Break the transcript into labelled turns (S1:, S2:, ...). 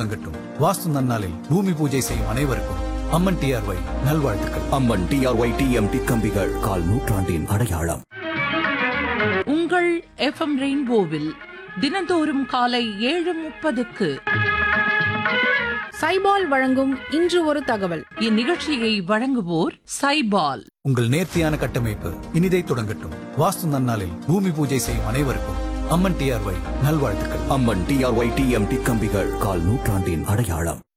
S1: தொடங்கட்டும் வாஸ்து நன்னாளில் பூமி பூஜை செய்யும் அனைவருக்கும் அம்மன் டிஆர்ஒய் நல்வாழ்த்துக்கள்
S2: அம்மன் டிஆர்ஒய் டிஎம்டி கம்பிகள் கால் நூற்றாண்டின் அடையாளம்
S3: உங்கள் எஃப்எம் ரெயின்போவில் தினந்தோறும் காலை ஏழு முப்பதுக்கு
S4: சைபால் வழங்கும் இன்று ஒரு தகவல்
S3: இந்நிகழ்ச்சியை வழங்குவோர் சைபால்
S1: உங்கள் நேர்த்தியான கட்டமைப்பு இனிதை தொடங்கட்டும் வாஸ்து நன்னாளில் பூமி பூஜை செய்யும் அனைவருக்கும் அம்மன் டிஆர்ஒய் நல்வாழ்த்துக்கள்
S2: அம்மன் டிஆர்ஒய் டிஎம்டி கம்பிகள் கால் நூற்றாண்டின் அடையாளம்